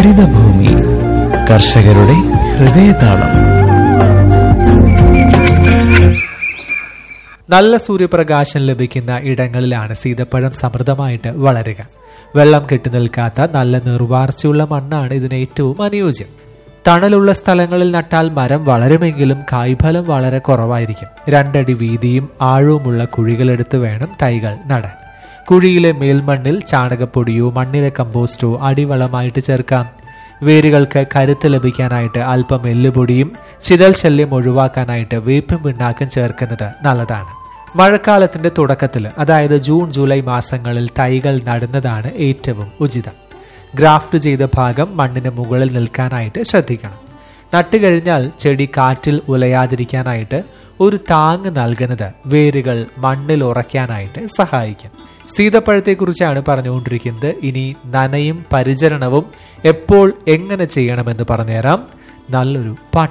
ഹരിതഭൂമി കർഷകരുടെ ഹൃദയതാളം നല്ല സൂര്യപ്രകാശം ലഭിക്കുന്ന ഇടങ്ങളിലാണ് സീതപ്പഴം സമൃദ്ധമായിട്ട് വളരുക വെള്ളം കെട്ടിനിൽക്കാത്ത നല്ല നിർവാർച്ചയുള്ള മണ്ണാണ് ഇതിന് ഏറ്റവും അനുയോജ്യം തണലുള്ള സ്ഥലങ്ങളിൽ നട്ടാൽ മരം വളരുമെങ്കിലും കായ്ഫലം വളരെ കുറവായിരിക്കും രണ്ടടി വീതിയും ആഴവുമുള്ള കുഴികളെടുത്ത് വേണം തൈകൾ നടാൻ കുഴിയിലെ മേൽമണ്ണിൽ ചാണകപ്പൊടിയോ മണ്ണിര കമ്പോസ്റ്റോ അടിവളമായിട്ട് ചേർക്കാം വേരുകൾക്ക് കരുത്ത് ലഭിക്കാനായിട്ട് അല്പം എല്ലുപൊടിയും ചിതൽ ശല്യം ഒഴിവാക്കാനായിട്ട് വേപ്പും പിണ്ണാക്കും ചേർക്കുന്നത് നല്ലതാണ് മഴക്കാലത്തിന്റെ തുടക്കത്തിൽ അതായത് ജൂൺ ജൂലൈ മാസങ്ങളിൽ തൈകൾ നടുന്നതാണ് ഏറ്റവും ഉചിതം ഗ്രാഫ്റ്റ് ചെയ്ത ഭാഗം മണ്ണിന് മുകളിൽ നിൽക്കാനായിട്ട് ശ്രദ്ധിക്കണം നട്ടുകഴിഞ്ഞാൽ ചെടി കാറ്റിൽ ഉലയാതിരിക്കാനായിട്ട് ഒരു താങ്ങ് നൽകുന്നത് വേരുകൾ മണ്ണിൽ ഉറയ്ക്കാനായിട്ട് സഹായിക്കും സീതപ്പഴത്തെക്കുറിച്ചാണ് പറഞ്ഞുകൊണ്ടിരിക്കുന്നത് ഇനി നനയും പരിചരണവും എപ്പോൾ എങ്ങനെ ചെയ്യണമെന്ന് പറഞ്ഞുതരാം നല്ലൊരു പാട്ട്